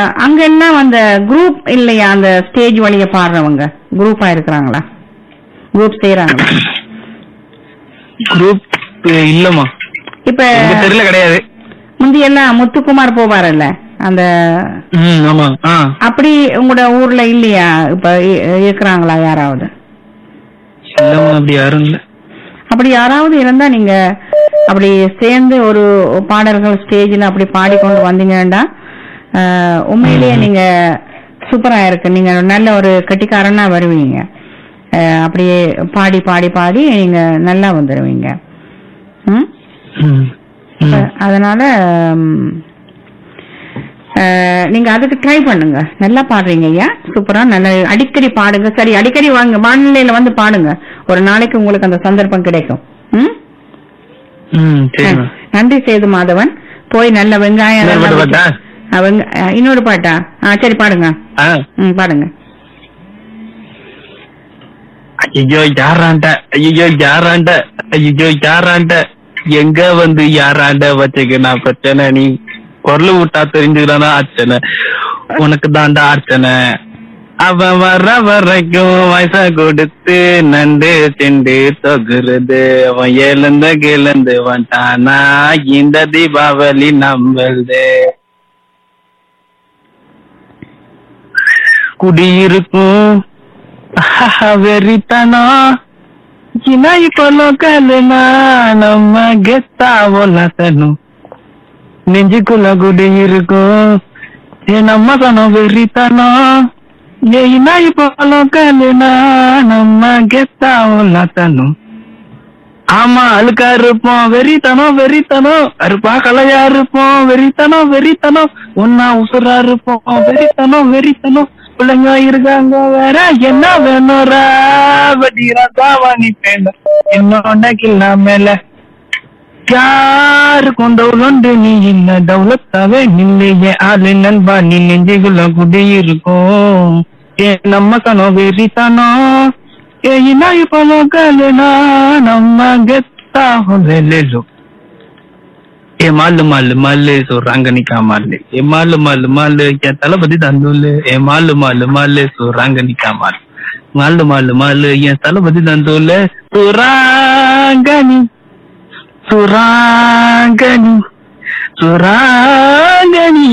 அங்க எல்லாம் அந்த குரூப் இல்லையா அந்த ஸ்டேஜ் வழிய பாடுறவங்க குரூப்பா இருக்கிறாங்களா குரூப் செய்யறாங்களா குரூப் இல்லம்மா இப்ப எங்க தெருல கிடையாது முந்தி எல்லாம் முத்துக்குமார் போவாரல்ல அந்த ம் ஆமா ஆ அப்படி உங்களோட ஊர்ல இல்லையா இப்ப இ- இருக்கிறாங்களா யாராவது இல்லம்மா அப்படி யாரும் இல்ல அப்படி யாராவது இருந்தா நீங்க அப்படி சேர்ந்து ஒரு பாடல்கள் ஸ்டேஜ்ல அப்படி பாடிக்கொண்டு வந்தீங்கன்னா ஆஹ், உண்மையிலேயே நீங்க சூப்பரா இருக்கு நீங்க நல்ல ஒரு கெட்டிக்காரனா வருவீங்க ஆஹ், அப்படியே பாடி பாடி பாடி நீங்க நல்லா வந்துருவீங்க ம்? ம். ம். அதனால ம், ஆஹ், நீங்க அதுக்கு ட்ரை பண்ணுங்க நல்லா பாடுறீங்க ஐயா சூப்பரா நல்ல அடிக்கடி பாடுங்க சரி அடிக்கடி வாங்க வானிலையில வந்து பாடுங்க ஒரு நாளைக்கு உங்களுக்கு அந்த சந்தர்ப்பம் கிடைக்கும் ம்? ம் சரிம்மா நன்றி சேது மாதவன் போய் நல்ல வெங்காயம் இன்னொரு நல்லா பாட்டு வச்சு- ஆ, வெங்க- ஆ, இன்னொரு பாட்டா ஆ சரி பாடுங்க ஆ ம் பாடுங்க ஐயோ யாராண்ட ஐயோ யாராண்ட ஐயோ யாராண்ட எங்க வந்து யாராண்ட வச்சுக்க நான் பிரச்சனை நீ குரல் விட்டா தெரிஞ்சுக்கிறானா அர்ச்சனை உனக்கு தாண்டா அர்ச்சனை அவன் வர்ற வரைக்கும் வயசா கொடுத்து நண்டு திண்டு தொகுறது அவன் எழுந்த கிளந்து வந்துட்டானா இந்த தீபாவளி நம்மள்து குடியிருக்கும் வெறித்தனம் இனாய் கொலோக்கலுனா நம்ம கெத்தாவலத்தனும் நெஞ்சுக்குள்ள குடி இருக்கும் ஏ நம்ம தனம் வெறித்தனம் ஏ இனாய் கொலோக்கலுனா நம்ம கெத்தாவலத்தனும் ஆமா அழுக்கா இருப்போம் வெறித்தனம் வெறித்தனம் அருப்பா கலையா இருப்போம் வெறித்தனம் வெறித்தனம் ஒன்னா உசுரா இருப்போம் வெறித்தனம் வெறித்தனம் பிள்ளைங்க இருக்காங்க வேற என்ன வேணும்ரா வட்டிரா சாவாணி பேண்ட என்னோட கில்லா மேல யாருக்கும் டவுலண்டு நீ இல்ல டவுலத்தாவே நில்லையே ஆளு நண்பா நீ நெஞ்சுக்குள்ள குடி இருக்கும் ஏ நம்ம கணம் வெறித்தனம் ஏ இனாய் பழகலனா நம்ம கெத்தா ஹொலெலோ ஏ மாலு மாலு மாலு சொல்றாங்க நிக்கா மாலு ஏ மாலு மாலு மாலு என் தளபதி தந்தூலு ஏ மாலு மாலு மாலு சொல்றாங்க நிக்கா மாலு மாலு மாலு மாலு என் தளபதி தந்தூலு சுராங்கனி சுராங்கனி சுராங்கனி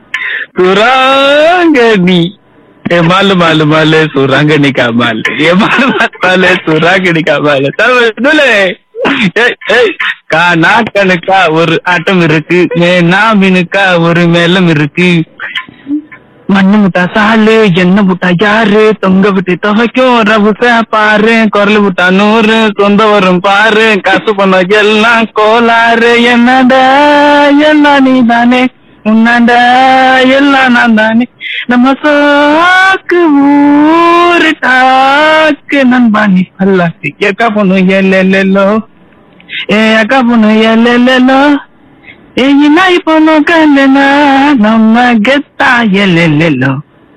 சுராங்கனி ஏ மாலு மாலு மாலு சுராங்கனி காமால் ஏ மாலு மாலு மாலு சுராங்கனி காமால் தளபதி ஏய், ஏய், கானா கணுக்கா ஒரு ஆட்டம் இருக்கு மேனா மினுக்கா ஒரு மேலம் இருக்கு மண்ணு முட்டா சாலு என்ன முட்டா யாரு தொங்க விட்டு துவைக்கும் ரவுச பாரு குரல் விட்டா நூறு சொந்த வரும் பாரு காசு பண்ண எல்லாம் கோளாறு என்னடா எல்லாம் நீ தானே உன்னாண்ட எல்லாம் நான் தானே நம்ம சாக்கு ஊரு டாக்கு நண்பா நீ பல்லாக்கு ஏக்கா பொண்ணு எல்லோ ஏ அக்கா பொண்ணு எல்லோ ஏ இனாய் பொண்ணு கல்லனா நம்ம கெத்தா எல்லோ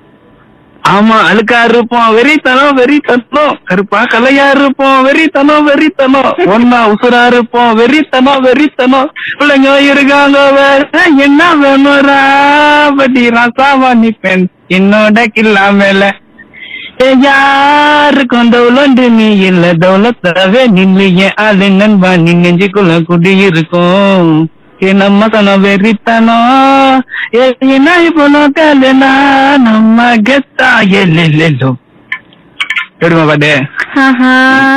ஆமா அழுக்கா இருப்போம் வெறித்தனம் வெறித்தனம் கருப்பா கலையா இருப்போம் வெறித்தனம் வெறித்தனம் ஒன்னா உசுரா இருப்போம் வெறித்தனம் வெறித்தனம் பிள்ளைங்க இருக்காங்க வேற என்ன வேணும்ரா பட்டி ராசாவா நிப்பேன் என்னோட கில்லா மேல ஏ யாருக்கும் டவுலண்டு நீ இல்ல டவுலத்தாவே நில்லையே ஆளு நண்பா நீ நெஞ்சுக்குள்ள குடி இருக்கும் ஏ நம்ம கணம் வெறித்தனம் ஏ என்ன இப்போ கலனா நம்ம கெத்தா எல்லெல்லோ எடுமா பாட்டு ஆஹா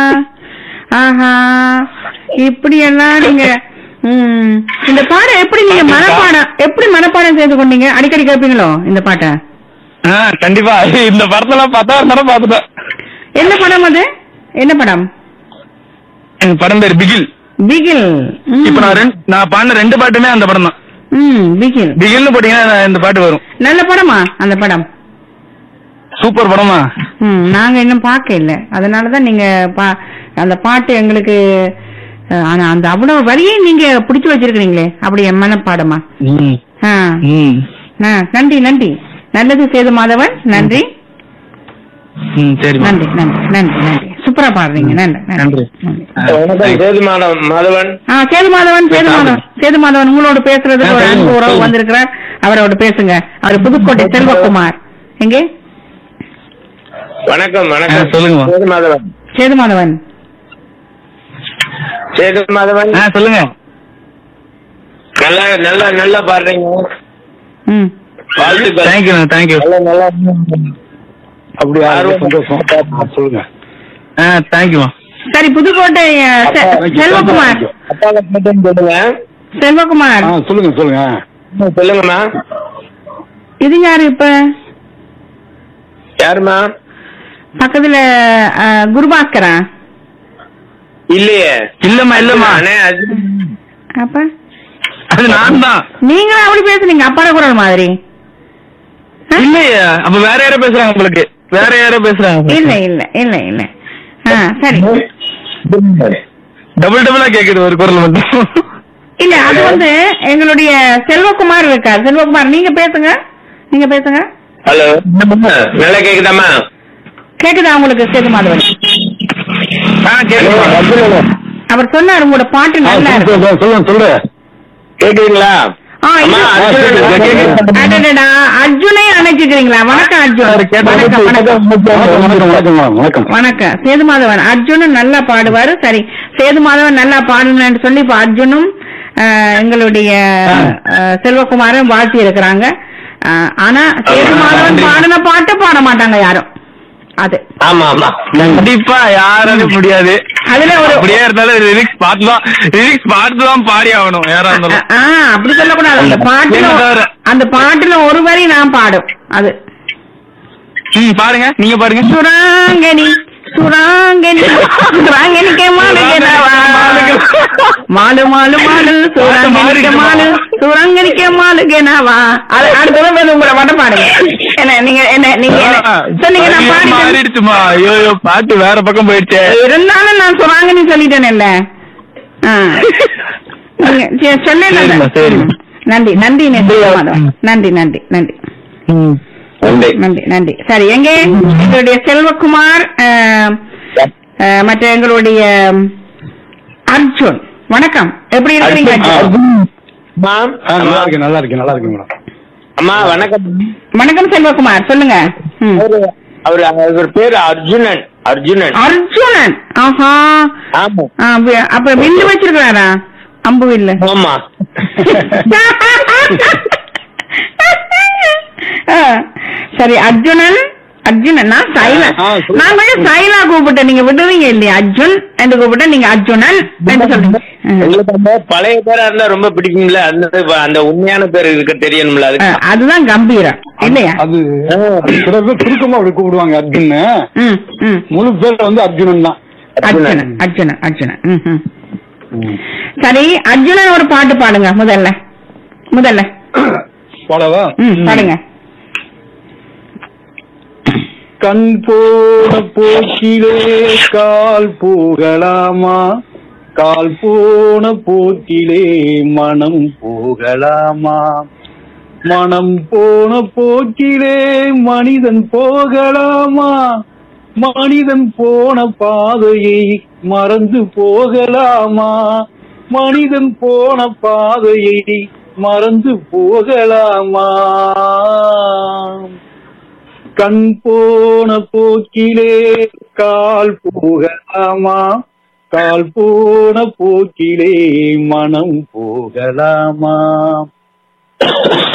ஆஹா இப்படி எல்லாம் நீங்க ம், இந்த பாடம் எப்படி நீங்க மனப்பாடம் எப்படி மனப்பாடம் செய்து கொண்டீங்க அடிக்கடி கேட்பீங்களோ இந்த பாட்டை ஆ கண்டிப்பா இந்த படத்தெல்லாம் பார்த்தா ஒரு தடவை பார்த்துட்டேன் என்ன படம் அது என்ன படம் எங்க படம் பேர் பிகில் பிகில் ம். இப்ப நான் ரெண்டு நான் பாடின ரெண்டு பாட்டுமே அந்த படம் தான் ம் பிகில் பிகில்னு போட்டீங்கன்னா இந்த பாட்டு வரும் நல்ல படமா அந்த படம் சூப்பர் படமா ம் நாங்க இன்னும் பார்க்க இல்ல அதனாலதான் நீங்க பா- அந்த பாட்டு எங்களுக்கு அஹ், ஆனா அந்த அவ்வளவு வரியை நீங்க பிடிச்சு வச்சிருக்கீங்களே அப்படி என் மனப்பாடமா ம் ஆ. ம் ஆ, நன்றி நன்றி நல்லது சேது மாதவன் நன்றி ம் சரிம்மா நன்றி நன்றி நன்றி நன்றி சூப்பரா பாடுறீங்க நன்றி நன்றி நன்றி. நன்றி. வணக்கம் சேது மாதவன் மாதவன் ஆ சேது மாதவன் சேது மாதவன் சேது மாதவன் உங்களோட பேசுறதுக்கு ஒரு அன்பு உறவு வந்திருக்கிறார் அவரோட பேசுங்க அவர் புதுக்கோட்டை செல்வகுமார் எங்கே வணக்கம் ஆ, வணக்கம் சொல்லுங்கம்மா. சேது மாதவன் சேது மாதவன் சேது மாதவன் ஆ சொல்லுங்க நல்லா நல்லா நல்லா பாடுறீங்க ம் வாழ்த்துக்கள் தேங்க்யூ தேங்க்யூ நல்லா நல்லா அப்படி ஆர்வம். சந்தோஷம் சொல்லுங்க ஆ தேங்க்யூமா சரி புதுக்கோட்டை அ, செ- செல்வகுமார் அப்பாவை கேட்டேன்னு சொல்லுங்க செல்வகுமார் ஆ சொல்லுங்க சொல்லுங்க சொல்லுங்கம்மா இது யாரு இப்ப யாருமா பக்கத்துல அ, குருபாஸ்கரா இல்லையே இல்லம்மா இல்லம்மா அண்ணே, அது அப்ப அது நான் தான் நீங்களும் அப்படி பேசுறீங்க அப்பாட குரல் மாதிரி ஆ? இல்லையே அப்ப வேற யாரோ பேசுறாங்க உங்களுக்கு வேற யாரோ பேசுறாங்க இல்ல இல்ல இல்ல இல்ல ஆ சரி டபுள் டபுளா கேக்குது ஒரு குரல் மட்டும் இல்ல அது வந்து எங்களுடைய செல்வகுமார் இருக்கார் செல்வகுமார் நீங்க பேசுங்க நீங்க பேசுங்க ஹலோ நல்லா கேக்குதாம்மா கேக்குதா உங்களுக்கு சேது மாதவன் ஆ கேக்குது அவர் சொன்னார் உங்களோட பாட்டு ஆ, நல்லா இருக்கு சொல்லுங்க சொல்லுங்க சொல்லு கேக்குறீங்களா ஆ, அம்மா, இது- அர்ஜுனன் கேக்குது. அடடடா, அர்ஜுனை அணைச்சுக்கிறீங்களா வணக்கம் அர்ஜுன் வணக்கம் வணக்கம் வணக்கம் வணக்கம் வணக்கம் மேடம், வணக்கம் வணக்கம் சேது மாதவன் அர்ஜுனும் நல்லா பாடுவாரு சரி சேது மாதவன் நல்லா பாடணும்னு சொல்லி இப்ப அர்ஜுனும் அஹ், எங்களுடைய அஹ், செல்வகுமாரும் வாழ்த்தி இருக்கிறாங்க அஹ், ஆனா சேது மாதவன் பாடின பாட்டு பாட மாட்டாங்க யாரும் அது ஆமா ஆமா கண்டிப்பா யாராலும் முடியாது அதுல ஒரு அப்படியே இருந்தாலும் லிரிக்ஸ் பாட்டு தான் லிரிக்ஸ் பாட்டு தான் பாடி ஆகணும் யாரா இருந்தாலும் ஆ, அப்படி சொல்லக்கூடாது அந்த பாட்டுல என்ன தவிர? அந்த பாட்டுல ஒரு வரி நான் பாடும் அது ம் பாருங்க நீங்க பாருங்க சுராங்கனி சுராங்கனி சுராங்கனிக்கே மாலுகேனவா மாலு மாலு மாலு சுராங்கனிக்க மாலு சுராங்கனிக்க மாலுகேனவா அது அடுத்த தடவை உங்களை மட்டும் பாடுங்க என்ன நீங்க என்ன நீங்க என்ன சொன்னீங்க நான் ஐயோ, பாடி மாறிடுச்சுமா ஐயோ ஐயோ, பாட்டு வேற பக்கம் போயிடுச்சே இருந்தாலும் நான் சுராங்கனி சொல்லிட்டேன்ல ஆ. நீங்க சரி, சொன்னேன்ல. சரிம்மா, சரிம்மா. நன்றி நன்றி நன்றி மாதவன். நன்றி நன்றி நன்றி ம். நன்றி நன்றி சரி எங்க எங்களுடைய செல்வகுமார் அஹ், அஹ், மற்ற எங்களுடைய ம், அர்ஜுன் வணக்கம் எப்படி இருக்கிறீங்க அர்ஜுன்? அம்மா ஆ, நல்லா இருக்கு நல்லா இருக்கு நல்லா இருக்கு மேடம் அம்மா வணக்கம் வணக்கம் செல்வகுமார் சொல்லுங்க ம். அவரு அவரு அவர் பேரு அர்ஜுனன் அர்ஜுனன் அர்ஜுனன் ஆஹா ஆமா ஆ, வி- அப்ப வில்லு வச்சிருக்காரா அம்பு வில்லு ஆமா ஆ, சரி அர்ஜுனன் அர்ஜுனன் நான் சைலா ஆ, சொல்லுங்க. நான் கொஞ்சம் சைலா கூப்பிட்டேன் நீங்க விடுவீங்க இல்லையா அர்ஜுன் என்று கூப்பிட்டேன் நீங்க அர்ஜுனன் என்று சொல்றீங்க ஆ. உங்களுக்கு அந்த பழைய பேரா இருந்தா ரொம்ப பிடிக்கும்ல அந்த அந்த உண்மையான பேர் இருக்க தெரியணும்ல ஆ, அதுக்கு அதுதான் கம்பீரம் இல்லையா அது சில பேர் சுருக்கமா அப்படி கூப்பிடுவாங்க அர்ஜுன் ம் ம் முழு பேர் வந்து அர்ஜுனன் தான் அர்ஜுனன் அர்ஜுனன் அர்ஜுனன் ம், ம். சரி அர்ஜுனன் ஒரு பாட்டு பாடுங்க முதல்ல முதல்ல போலவா ம் பாடுங்க கண் போன போக்கிலே கால் போகலாமா கால் போன போக்கிலே மனம் போகலாமா மனம் போன போக்கிலே மனிதன் போகலாமா மனிதன் போன பாதையை மறந்து போகலாமா மனிதன் போன பாதையை மறந்து போகலாமா கண் போன போக்கிலே கால் போகலாமா கால் போன போக்கிலே மனம் போகலாமா